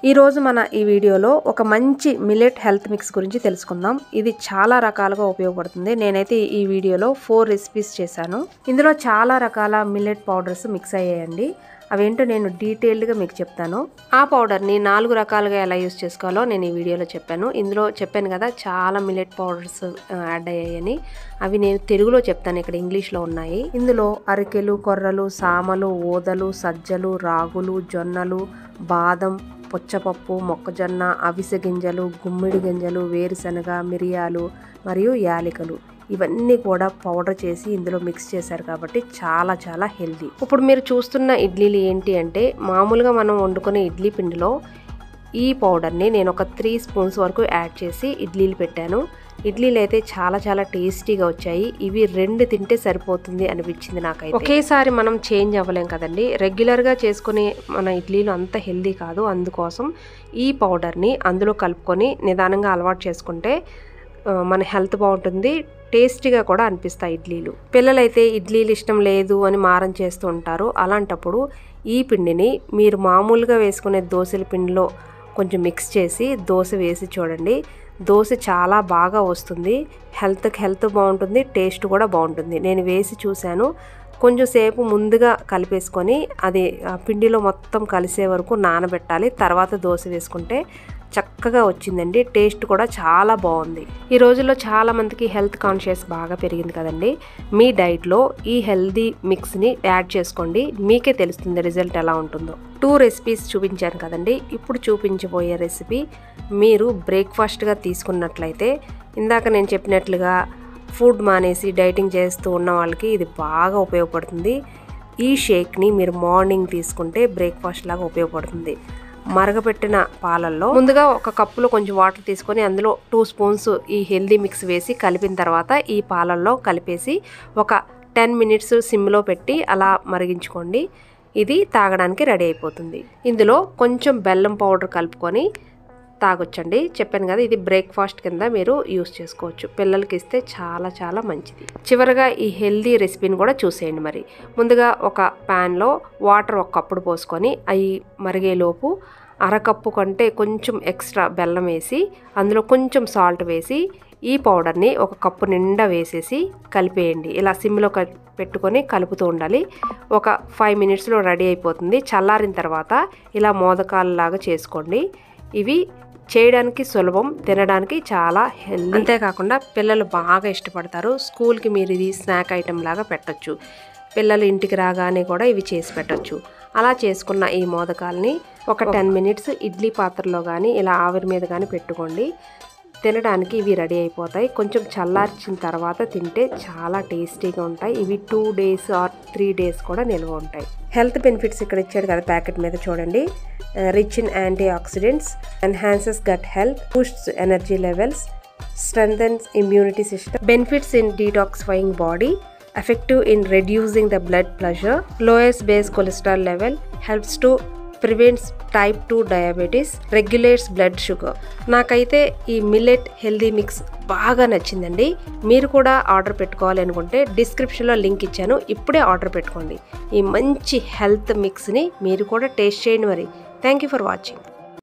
ఈరోజు మన ఈ వీడియోలో ఒక మంచి మిలెట్ హెల్త్ మిక్స్ గురించి తెలుసుకుందాం ఇది చాలా రకాలుగా ఉపయోగపడుతుంది నేనైతే ఈ వీడియోలో ఫోర్ రెసిపీస్ చేశాను ఇందులో చాలా రకాల మిల్లెట్ పౌడర్స్ మిక్స్ అయ్యాయండి అవేంటో నేను డీటెయిల్డ్గా మీకు చెప్తాను ఆ పౌడర్ని నాలుగు రకాలుగా ఎలా యూస్ చేసుకోవాలో నేను ఈ వీడియోలో చెప్పాను ఇందులో చెప్పాను కదా చాలా మిల్లెట్ పౌడర్స్ యాడ్ అయ్యాయని అవి నేను తెలుగులో చెప్తాను ఇక్కడ ఇంగ్లీష్లో ఉన్నాయి ఇందులో అరికెలు కొర్రలు సామలు ఓదలు సజ్జలు రాగులు జొన్నలు బాదం పుచ్చపప్పు మొక్కజొన్న అవిసె గింజలు గుమ్మిడి గింజలు వేరుశనగ మిరియాలు మరియు యాలికలు ఇవన్నీ కూడా పౌడర్ చేసి ఇందులో మిక్స్ చేశారు కాబట్టి చాలా చాలా హెల్దీ ఇప్పుడు మీరు చూస్తున్న ఇడ్లీలు ఏంటి అంటే మామూలుగా మనం వండుకునే ఇడ్లీ పిండిలో ఈ పౌడర్ని నేను ఒక త్రీ స్పూన్స్ వరకు యాడ్ చేసి ఇడ్లీలు పెట్టాను ఇడ్లీలు అయితే చాలా చాలా టేస్టీగా వచ్చాయి ఇవి రెండు తింటే సరిపోతుంది అనిపించింది నాకైతే ఒకేసారి మనం చేంజ్ అవ్వలేం కదండి రెగ్యులర్గా చేసుకునే మన ఇడ్లీలు అంత హెల్దీ కాదు అందుకోసం ఈ పౌడర్ని అందులో కలుపుకొని నిదానంగా అలవాటు చేసుకుంటే మన హెల్త్ బాగుంటుంది టేస్టీగా కూడా అనిపిస్తాయి ఇడ్లీలు పిల్లలైతే ఇడ్లీలు ఇష్టం లేదు అని మారం చేస్తూ ఉంటారు అలాంటప్పుడు ఈ పిండిని మీరు మామూలుగా వేసుకునే దోశల పిండిలో కొంచెం మిక్స్ చేసి దోశ వేసి చూడండి దోశ చాలా బాగా వస్తుంది హెల్త్కి హెల్త్ బాగుంటుంది టేస్ట్ కూడా బాగుంటుంది నేను వేసి చూశాను కొంచెం సేపు ముందుగా కలిపేసుకొని అది పిండిలో మొత్తం కలిసే వరకు నానబెట్టాలి తర్వాత దోశ వేసుకుంటే చక్కగా వచ్చిందండి టేస్ట్ కూడా చాలా బాగుంది ఈ రోజుల్లో చాలా మందికి హెల్త్ కాన్షియస్ బాగా పెరిగింది కదండి మీ డైట్లో ఈ హెల్దీ మిక్స్ని యాడ్ చేసుకోండి మీకే తెలుస్తుంది రిజల్ట్ ఎలా ఉంటుందో టూ రెసిపీస్ చూపించాను కదండి ఇప్పుడు చూపించబోయే రెసిపీ మీరు బ్రేక్ఫాస్ట్గా తీసుకున్నట్లయితే ఇందాక నేను చెప్పినట్లుగా ఫుడ్ మానేసి డైటింగ్ చేస్తూ ఉన్న వాళ్ళకి ఇది బాగా ఉపయోగపడుతుంది ఈ షేక్ని మీరు మార్నింగ్ తీసుకుంటే బ్రేక్ఫాస్ట్ లాగా ఉపయోగపడుతుంది మరగపెట్టిన పాలల్లో ముందుగా ఒక కప్పులో కొంచెం వాటర్ తీసుకొని అందులో టూ స్పూన్స్ ఈ హెల్దీ మిక్స్ వేసి కలిపిన తర్వాత ఈ పాలల్లో కలిపేసి ఒక టెన్ మినిట్స్ సిమ్లో పెట్టి అలా మరిగించుకోండి ఇది తాగడానికి రెడీ అయిపోతుంది ఇందులో కొంచెం బెల్లం పౌడర్ కలుపుకొని తాగొచ్చండి చెప్పాను కదా ఇది బ్రేక్ఫాస్ట్ కింద మీరు యూస్ చేసుకోవచ్చు పిల్లలకి ఇస్తే చాలా చాలా మంచిది చివరగా ఈ హెల్దీ రెసిపీని కూడా చూసేయండి మరి ముందుగా ఒక ప్యాన్లో వాటర్ ఒక కప్పుడు పోసుకొని అవి మరిగేలోపు అరకప్పు కంటే కొంచెం ఎక్స్ట్రా బెల్లం వేసి అందులో కొంచెం సాల్ట్ వేసి ఈ పౌడర్ని ఒక కప్పు నిండా వేసేసి కలిపేయండి ఇలా సిమ్లో పెట్టుకొని కలుపుతూ ఉండాలి ఒక ఫైవ్ మినిట్స్లో రెడీ అయిపోతుంది చల్లారిన తర్వాత ఇలా మోదకాలలాగా చేసుకోండి ఇవి చేయడానికి సులభం తినడానికి చాలా హెల్దీ అంతేకాకుండా పిల్లలు బాగా ఇష్టపడతారు స్కూల్కి మీరు ఇది స్నాక్ ఐటెం లాగా పెట్టచ్చు పిల్లలు ఇంటికి రాగానే కూడా ఇవి చేసి పెట్టచ్చు అలా చేసుకున్న ఈ మోదకాల్ని ఒక టెన్ మినిట్స్ ఇడ్లీ పాత్రలో కానీ ఇలా ఆవిరి మీద కానీ పెట్టుకోండి తినడానికి ఇవి రెడీ అయిపోతాయి కొంచెం చల్లార్చిన తర్వాత తింటే చాలా టేస్టీగా ఉంటాయి ఇవి two days or three days కూడా నిల్వ ఉంటాయి హెల్త్ బెనిఫిట్స్ ఇక్కడ ఇచ్చాడు కదా ప్యాకెట్ మీద చూడండి rich in antioxidants enhances gut health boosts energy levels strengthens immunity system benefits in detoxifying body effective in reducing the blood pressure, lowers base cholesterol level, helps to prevents type two diabetes regulates blood sugar నాకైతే ఈ millet healthy mix బాగా నచ్చిందండి మీరు కూడా order పెట్టుకోవాలి అనుకుంటే డిస్క్రిప్షన్లో link ఇచ్చాను ఇప్పుడే ఆర్డర్ పెట్టుకోండి ఈ మంచి హెల్త్ మిక్స్ని మీరు కూడా టేస్ట్ చేయండి మరి థ్యాంక్ యూ ఫర్ వాచింగ్